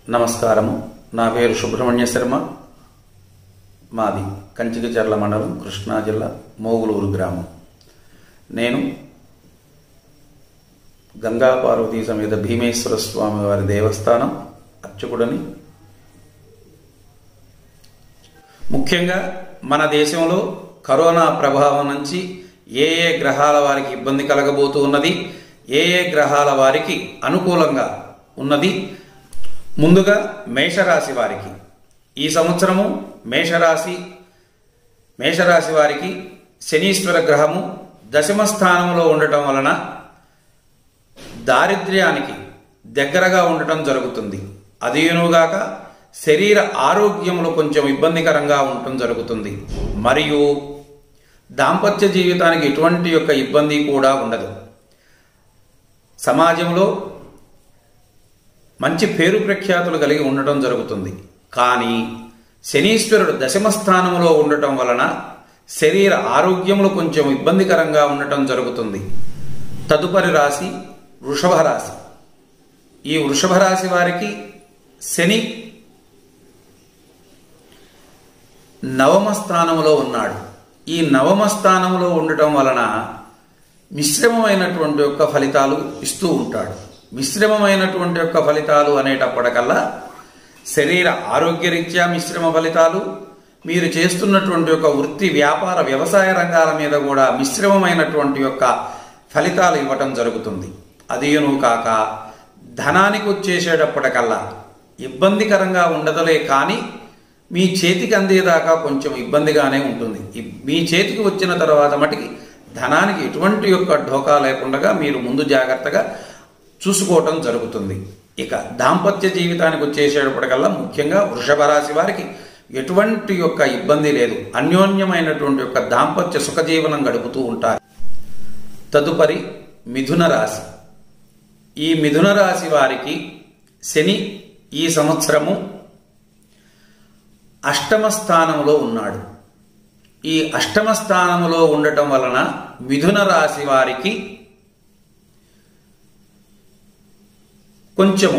నమస్కారము నా పేరు సుబ్రహ్మణ్య శర్మ మాది కంచికచర్ల మండలం కృష్ణా జిల్లా మోగులూరు గ్రామం నేను గంగా పార్వతీ సమేత భీమేశ్వర స్వామి వారి దేవస్థానం అర్చకుడని ముఖ్యంగా మన దేశంలో కరోనా ప్రభావం నుంచి ఏ ఏ గ్రహాల వారికి ఇబ్బంది కలగబోతూ ఉన్నది ఏ ఏ గ్రహాల వారికి అనుకూలంగా ఉన్నది ముందుగా మేషరాశి వారికి ఈ సంవత్సరము మేషరాశి మేషరాశి వారికి శనీశ్వర గ్రహము దశమ స్థానంలో ఉండటం వలన దారిద్ర్యానికి దగ్గరగా ఉండటం జరుగుతుంది అదేనుగాక శరీర ఆరోగ్యంలో కొంచెం ఇబ్బందికరంగా ఉండటం జరుగుతుంది మరియు దాంపత్య జీవితానికి ఎటువంటి యొక్క ఇబ్బంది కూడా ఉండదు సమాజంలో మంచి పేరు ప్రఖ్యాతులు కలిగి ఉండటం జరుగుతుంది కానీ శనీశ్వరుడు దశమ స్థానంలో ఉండటం వలన శరీర ఆరోగ్యంలో కొంచెం ఇబ్బందికరంగా ఉండటం జరుగుతుంది తదుపరి రాశి వృషభ రాశి ఈ వృషభ రాశి వారికి శని నవమ స్థానంలో ఉన్నాడు ఈ నవమ స్థానంలో ఉండటం వలన మిశ్రమమైనటువంటి యొక్క ఫలితాలు ఇస్తూ ఉంటాడు మిశ్రమమైనటువంటి యొక్క ఫలితాలు అనేటప్పటికల్లా శరీర ఆరోగ్యరీత్యా మిశ్రమ ఫలితాలు మీరు చేస్తున్నటువంటి యొక్క వృత్తి వ్యాపార వ్యవసాయ రంగాల మీద కూడా మిశ్రమమైనటువంటి యొక్క ఫలితాలు ఇవ్వటం జరుగుతుంది అదేను కాక ధనానికి వచ్చేసేటప్పటికల్లా ఇబ్బందికరంగా ఉండదులే కానీ మీ చేతికి అందేదాకా కొంచెం ఇబ్బందిగానే ఉంటుంది ఈ- మీ చేతికి వచ్చిన తర్వాత మటుకి ధనానికి ఎటువంటి యొక్క ఢోకా లేకుండా మీరు ముందు జాగ్రత్తగా చూసుకోవటం జరుగుతుంది ఇక దాంపత్య జీవితానికి వచ్చేసేటప్పటికల్లా ముఖ్యంగా వృషభ రాశి వారికి ఎటువంటి యొక్క ఇబ్బంది లేదు అన్యోన్యమైనటువంటి యొక్క దాంపత్య సుఖజీవనం గడుపుతూ ఉంటారు తదుపరి మిథున రాశి ఈ మిథున రాశి వారికి శని ఈ సంవత్సరము అష్టమ స్థానంలో ఉన్నాడు ఈ అష్టమ స్థానంలో ఉండటం వలన మిథున రాశి వారికి కొంచెము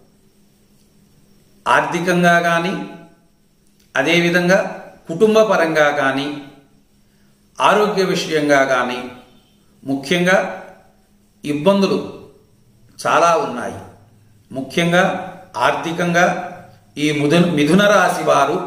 ఆర్థికంగా కానీ అదేవిధంగా కుటుంబ పరంగా కానీ ఆరోగ్య విషయంగా కానీ ముఖ్యంగా ఇబ్బందులు చాలా ఉన్నాయి ముఖ్యంగా ఆర్థికంగా ఈ ముధు మిథున రాశి వారు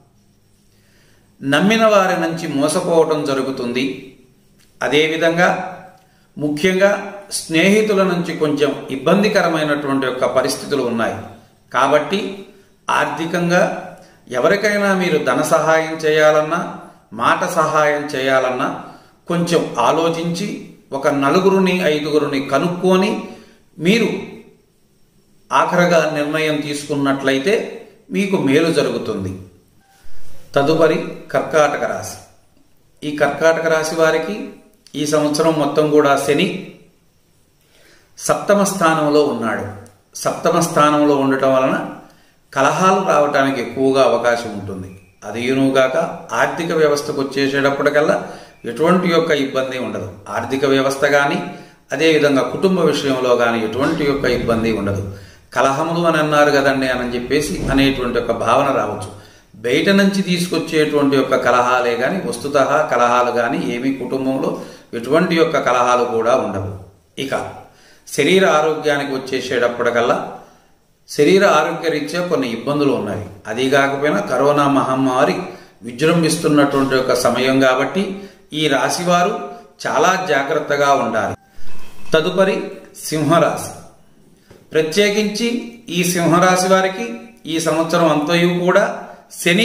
నమ్మిన వారి నుంచి మోసపోవటం జరుగుతుంది అదేవిధంగా ముఖ్యంగా స్నేహితుల నుంచి కొంచెం ఇబ్బందికరమైనటువంటి యొక్క పరిస్థితులు ఉన్నాయి కాబట్టి ఆర్థికంగా ఎవరికైనా మీరు ధన సహాయం చేయాలన్నా మాట సహాయం చేయాలన్నా కొంచెం ఆలోచించి ఒక నలుగురిని ఐదుగురిని కనుక్కొని మీరు ఆఖరగా నిర్ణయం తీసుకున్నట్లయితే మీకు మేలు జరుగుతుంది తదుపరి కర్కాటక రాశి ఈ కర్కాటక రాశి వారికి ఈ సంవత్సరం మొత్తం కూడా శని సప్తమ స్థానంలో ఉన్నాడు సప్తమ స్థానంలో ఉండటం వలన కలహాలు రావడానికి ఎక్కువగా అవకాశం ఉంటుంది అది గాక ఆర్థిక వ్యవస్థకు వచ్చేసేటప్పటికల్లా ఎటువంటి యొక్క ఇబ్బంది ఉండదు ఆర్థిక వ్యవస్థ కానీ అదేవిధంగా కుటుంబ విషయంలో కానీ ఎటువంటి యొక్క ఇబ్బంది ఉండదు కలహములు అని అన్నారు కదండి అని చెప్పేసి అనేటువంటి ఒక భావన రావచ్చు బయట నుంచి తీసుకొచ్చేటువంటి యొక్క కలహాలే కానీ వస్తుత కలహాలు కానీ ఏమీ కుటుంబంలో ఎటువంటి యొక్క కలహాలు కూడా ఉండవు ఇక శరీర ఆరోగ్యానికి వచ్చేసేటప్పటికల్లా శరీర ఆరోగ్య రీత్యా కొన్ని ఇబ్బందులు ఉన్నాయి అది కాకపోయినా కరోనా మహమ్మారి విజృంభిస్తున్నటువంటి ఒక సమయం కాబట్టి ఈ రాశివారు చాలా జాగ్రత్తగా ఉండాలి తదుపరి సింహరాశి ప్రత్యేకించి ఈ సింహరాశి వారికి ఈ సంవత్సరం అంతయు కూడా శని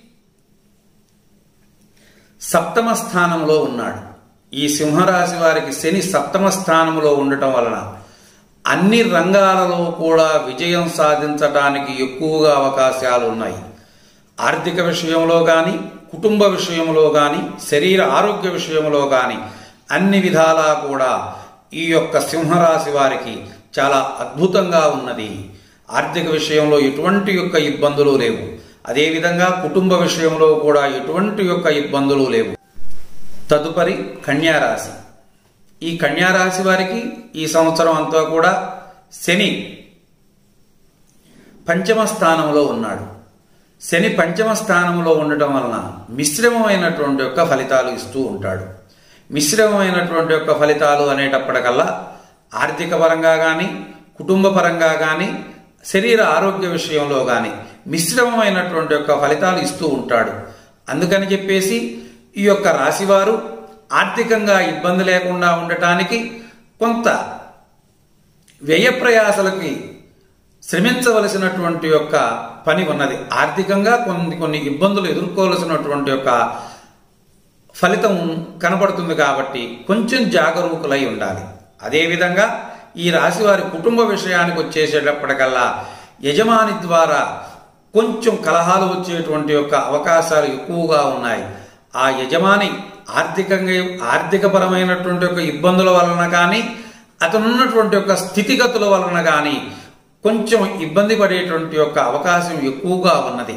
సప్తమ స్థానంలో ఉన్నాడు ఈ సింహరాశి వారికి శని సప్తమ స్థానంలో ఉండటం వలన అన్ని రంగాలలో కూడా విజయం సాధించడానికి ఎక్కువగా అవకాశాలు ఉన్నాయి ఆర్థిక విషయంలో కానీ కుటుంబ విషయంలో కానీ శరీర ఆరోగ్య విషయంలో కానీ అన్ని విధాలా కూడా ఈ యొక్క సింహరాశి వారికి చాలా అద్భుతంగా ఉన్నది ఆర్థిక విషయంలో ఎటువంటి యొక్క ఇబ్బందులు లేవు అదేవిధంగా కుటుంబ విషయంలో కూడా ఎటువంటి యొక్క ఇబ్బందులు లేవు తదుపరి కన్యారాశి ఈ కన్యారాశి వారికి ఈ సంవత్సరం అంతా కూడా శని పంచమ స్థానంలో ఉన్నాడు శని పంచమ స్థానంలో ఉండటం వలన మిశ్రమమైనటువంటి యొక్క ఫలితాలు ఇస్తూ ఉంటాడు మిశ్రమమైనటువంటి యొక్క ఫలితాలు అనేటప్పటికల్లా ఆర్థిక పరంగా కానీ కుటుంబ పరంగా కానీ శరీర ఆరోగ్య విషయంలో కానీ మిశ్రమమైనటువంటి యొక్క ఫలితాలు ఇస్తూ ఉంటాడు అందుకని చెప్పేసి ఈ యొక్క రాశివారు ఆర్థికంగా ఇబ్బంది లేకుండా ఉండటానికి కొంత వ్యయ ప్రయాసలకి శ్రమించవలసినటువంటి యొక్క పని ఉన్నది ఆర్థికంగా కొన్ని కొన్ని ఇబ్బందులు ఎదుర్కోవలసినటువంటి యొక్క ఫలితం కనబడుతుంది కాబట్టి కొంచెం జాగరూకులై ఉండాలి అదేవిధంగా ఈ రాశి వారి కుటుంబ విషయానికి వచ్చేసేటప్పటికల్లా యజమాని ద్వారా కొంచెం కలహాలు వచ్చేటువంటి యొక్క అవకాశాలు ఎక్కువగా ఉన్నాయి ఆ యజమాని ఆర్థికంగా ఆర్థికపరమైనటువంటి యొక్క ఇబ్బందుల వలన కానీ అతనున్నటువంటి యొక్క స్థితిగతుల వలన కానీ కొంచెం ఇబ్బంది పడేటువంటి యొక్క అవకాశం ఎక్కువగా ఉన్నది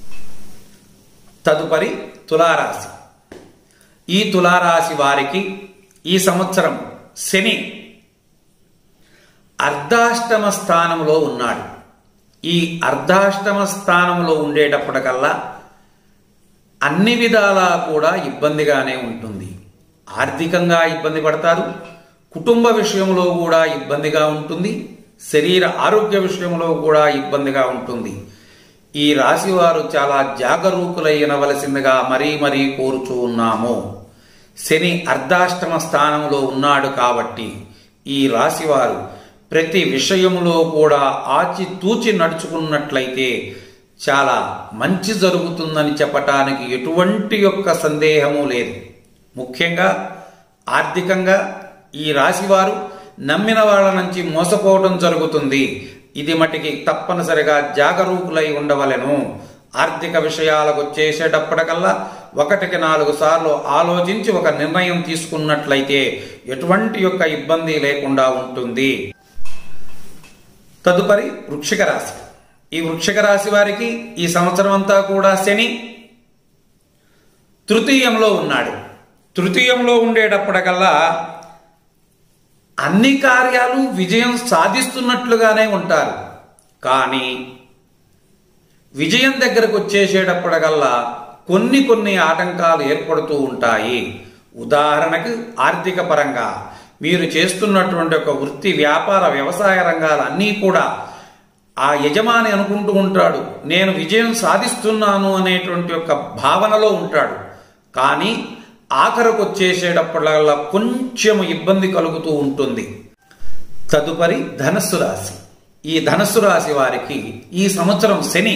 తదుపరి తులారాశి ఈ తులారాశి వారికి ఈ సంవత్సరం శని అర్ధాష్టమ స్థానంలో ఉన్నాడు ఈ అర్ధాష్టమ స్థానంలో ఉండేటప్పటికల్లా అన్ని విధాలా కూడా ఇబ్బందిగానే ఉంటుంది ఆర్థికంగా ఇబ్బంది పడతారు కుటుంబ విషయంలో కూడా ఇబ్బందిగా ఉంటుంది శరీర ఆరోగ్య విషయంలో కూడా ఇబ్బందిగా ఉంటుంది ఈ రాశి వారు చాలా జాగరూకులైనవలసిందిగా మరీ మరీ కోరుచూ ఉన్నాము శని అర్ధాష్టమ స్థానంలో ఉన్నాడు కాబట్టి ఈ రాశివారు ప్రతి విషయంలో కూడా ఆచితూచి నడుచుకున్నట్లయితే చాలా మంచి జరుగుతుందని చెప్పటానికి ఎటువంటి యొక్క సందేహము లేదు ముఖ్యంగా ఆర్థికంగా ఈ రాశివారు నమ్మిన వాళ్ళ నుంచి మోసపోవడం జరుగుతుంది ఇది మటికి తప్పనిసరిగా జాగరూకులై ఉండవలెను ఆర్థిక విషయాలకు వచ్చేసేటప్పటికల్లా ఒకటికి నాలుగు సార్లు ఆలోచించి ఒక నిర్ణయం తీసుకున్నట్లయితే ఎటువంటి యొక్క ఇబ్బంది లేకుండా ఉంటుంది తదుపరి వృక్షిక రాశి ఈ వృక్షిక రాశి వారికి ఈ సంవత్సరం అంతా కూడా శని తృతీయంలో ఉన్నాడు తృతీయంలో ఉండేటప్పటికల్లా అన్ని కార్యాలు విజయం సాధిస్తున్నట్లుగానే ఉంటారు కానీ విజయం దగ్గరకు వచ్చేసేటప్పటికల్లా కొన్ని కొన్ని ఆటంకాలు ఏర్పడుతూ ఉంటాయి ఉదాహరణకు ఆర్థిక పరంగా మీరు చేస్తున్నటువంటి ఒక వృత్తి వ్యాపార వ్యవసాయ రంగాలు అన్నీ కూడా ఆ యజమాని అనుకుంటూ ఉంటాడు నేను విజయం సాధిస్తున్నాను అనేటువంటి ఒక భావనలో ఉంటాడు కానీ ఆఖరకు వచ్చేసేటప్పటికల్లా కొంచెం ఇబ్బంది కలుగుతూ ఉంటుంది తదుపరి ధనస్సు రాశి ఈ ధనస్సు రాశి వారికి ఈ సంవత్సరం శని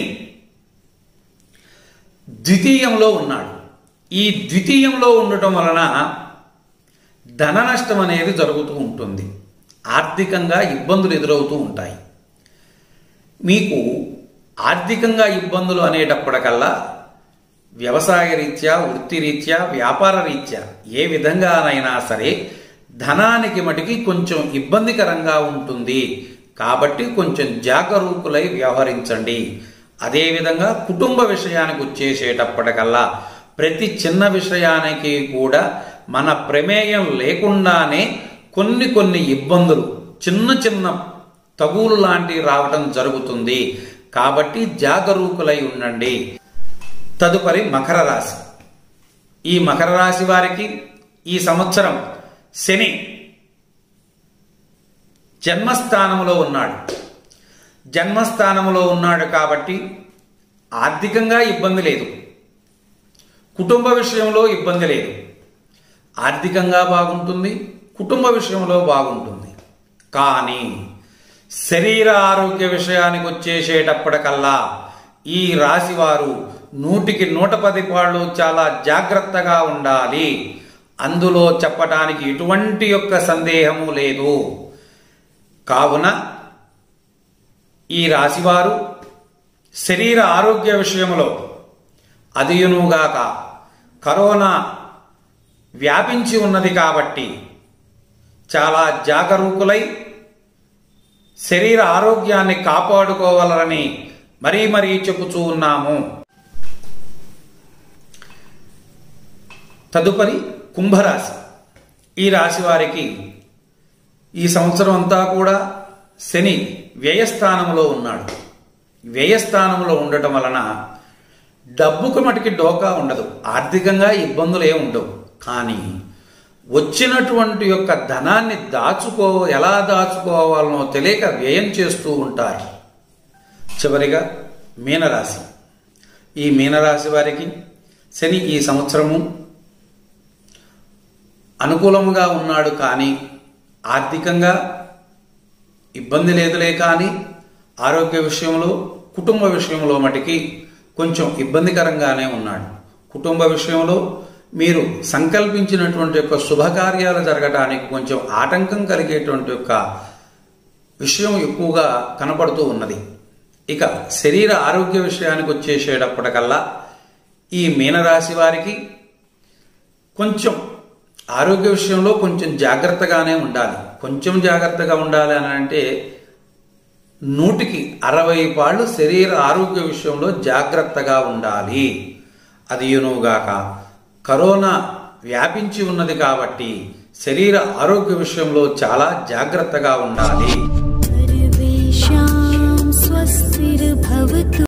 ద్వితీయంలో ఉన్నాడు ఈ ద్వితీయంలో ఉండటం వలన ధన నష్టం అనేది జరుగుతూ ఉంటుంది ఆర్థికంగా ఇబ్బందులు ఎదురవుతూ ఉంటాయి మీకు ఆర్థికంగా ఇబ్బందులు అనేటప్పటికల్లా వ్యవసాయ రీత్యా వృత్తి రీత్యా వ్యాపార రీత్యా ఏ విధంగానైనా సరే ధనానికి మటుకి కొంచెం ఇబ్బందికరంగా ఉంటుంది కాబట్టి కొంచెం జాగరూకులై వ్యవహరించండి అదేవిధంగా కుటుంబ విషయానికి వచ్చేసేటప్పటికల్లా ప్రతి చిన్న విషయానికి కూడా మన ప్రమేయం లేకుండానే కొన్ని కొన్ని ఇబ్బందులు చిన్న చిన్న తగులు లాంటివి రావడం జరుగుతుంది కాబట్టి జాగరూకులై ఉండండి తదుపరి మకర రాశి ఈ మకర రాశి వారికి ఈ సంవత్సరం శని జన్మస్థానంలో ఉన్నాడు జన్మస్థానంలో ఉన్నాడు కాబట్టి ఆర్థికంగా ఇబ్బంది లేదు కుటుంబ విషయంలో ఇబ్బంది లేదు ఆర్థికంగా బాగుంటుంది కుటుంబ విషయంలో బాగుంటుంది కానీ శరీర ఆరోగ్య విషయానికి వచ్చేసేటప్పటికల్లా ఈ రాశి వారు నూటికి నూట పది పాళ్ళు చాలా జాగ్రత్తగా ఉండాలి అందులో చెప్పటానికి ఎటువంటి యొక్క సందేహము లేదు కావున ఈ రాశివారు శరీర ఆరోగ్య విషయంలో అదియునుగాక కరోనా వ్యాపించి ఉన్నది కాబట్టి చాలా జాగరూకులై శరీర ఆరోగ్యాన్ని కాపాడుకోవాలని మరీ మరీ చెప్పుచూ ఉన్నాము తదుపరి కుంభరాశి ఈ రాశి వారికి ఈ సంవత్సరం అంతా కూడా శని వ్యయస్థానంలో ఉన్నాడు వ్యయస్థానంలో ఉండటం వలన డబ్బుకు మటుకి డోకా ఉండదు ఆర్థికంగా ఇబ్బందులు ఏమి ఉండవు కానీ వచ్చినటువంటి యొక్క ధనాన్ని దాచుకో ఎలా దాచుకోవాలనో తెలియక వ్యయం చేస్తూ ఉంటారు చివరిగా మీనరాశి ఈ మీనరాశి వారికి శని ఈ సంవత్సరము అనుకూలముగా ఉన్నాడు కానీ ఆర్థికంగా ఇబ్బంది లేదులే కానీ ఆరోగ్య విషయంలో కుటుంబ విషయంలో మటుకి కొంచెం ఇబ్బందికరంగానే ఉన్నాడు కుటుంబ విషయంలో మీరు సంకల్పించినటువంటి యొక్క శుభకార్యాలు జరగటానికి కొంచెం ఆటంకం కలిగేటువంటి యొక్క విషయం ఎక్కువగా కనపడుతూ ఉన్నది ఇక శరీర ఆరోగ్య విషయానికి వచ్చేసేటప్పటికల్లా ఈ మీనరాశి వారికి కొంచెం ఆరోగ్య విషయంలో కొంచెం జాగ్రత్తగానే ఉండాలి కొంచెం జాగ్రత్తగా ఉండాలి అని అంటే నూటికి అరవై పాళ్ళు శరీర ఆరోగ్య విషయంలో జాగ్రత్తగా ఉండాలి అది యూనుగాక కరోనా వ్యాపించి ఉన్నది కాబట్టి శరీర ఆరోగ్య విషయంలో చాలా జాగ్రత్తగా ఉండాలి सर्वेषां स्वस्तिर्भवतु